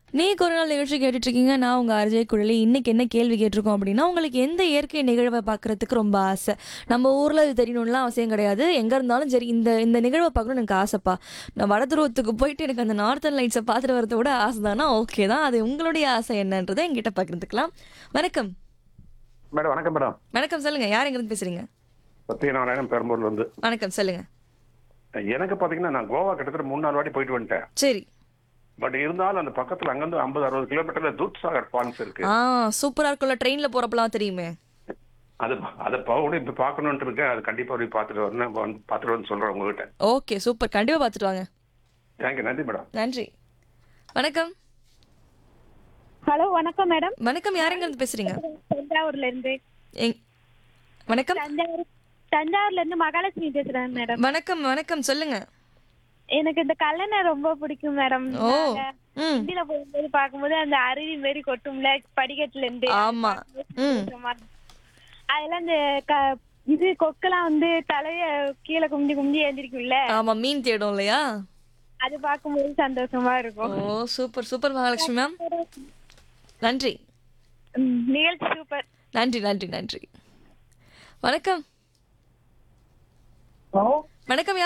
நீக்கு ஒரு நாள் நிகழ்ச்சி கேட்டுட்டு இருக்கீங்க நான் உங்க அர்ஜய் குழலி இன்னைக்கு என்ன கேள்வி கேட்டிருக்கோம் அப்படின்னா உங்களுக்கு எந்த இயற்கை நிகழ்வை பார்க்கறதுக்கு ரொம்ப ஆசை நம்ம ஊர்ல இது தெரியணும்லாம் அவசியம் கிடையாது எங்க இருந்தாலும் சரி இந்த இந்த நிகழ்வை பார்க்கணும்னு எனக்கு ஆசைப்பா நான் வட துருவத்துக்கு போயிட்டு எனக்கு அந்த நார்த்தன் லைட்ஸை பார்த்துட்டு வரத விட ஆசை தானா ஓகே தான் அது உங்களுடைய ஆசை என்னன்றதை என்கிட்ட பகிர்ந்துக்கலாம் வணக்கம் மேடம் வணக்கம் மேடம் வணக்கம் சொல்லுங்க யார் எங்கிருந்து பேசுறீங்க சத்யநாராயணன் பெரம்பூர்ல இருந்து வணக்கம் சொல்லுங்க எனக்கு பாத்தீங்கன்னா நான் கோவா கிட்டத்தட்ட மூணு நாலு வாட்டி போயிட்டு வந்துட்டேன் சரி பட் இருந்தாலும் அந்த பக்கத்துல அங்கிருந்து ஐம்பது அறுபது கிலோமீட்டர்ல தூத் சாகர் ஃபால்ஸ் இருக்கு ஆ சூப்பரா இருக்கும்ல ட்ரெயின்ல போறப்பலாம் தெரியுமே அது அதை போகணும் இப்ப பாக்கணும்னு இருக்கேன் அது கண்டிப்பா போய் பார்த்துட்டு வரணும் வந்து பார்த்துட்டு வந்து சொல்றேன் உங்ககிட்ட ஓகே சூப்பர் கண்டிப்பா பார்த்துட்டு வாங்க தேங்க்யூ நன்றி மேடம் நன்றி வணக்கம் ஹலோ வணக்கம் மேடம் வணக்கம் யார் எங்கிருந்து பேசுறீங்க தஞ்சாவூர்ல இருந்து எங்- வணக்கம் தஞ்சாவூர் தஞ்சாவூர்ல இருந்து மகாலட்சுமி பேசுறேன் மேடம் வணக்கம் வணக்கம் சொல்லுங்க எனக்கு இந்த கல்லணை ரொம்ப பிடிக்கும் மேடம் ஓ நாங்க ம் வண்டியில போகும்போது பார்க்கும்போது அந்த அருவி மாரி கொட்டும்ல படிக்கட்டுல இருந்து ஆமா ம் அதெல்லாம் இந்த க- இது கொக்கெல்லாம் வந்து தலைய கீழே குமிஞ்சு குமிஞ்சு எழுந்திருக்கும்ல ஆமா மீன் தேடும் இல்லையா அது பார்க்கும்போது சந்தோஷமா இருக்கும் oh super super Mahalakshmi ma'am நன்றி ம், நிகழ்ச்சி சூப்பர் நன்றி நன்றி நன்றி வணக்கம் வணக்கம் யார்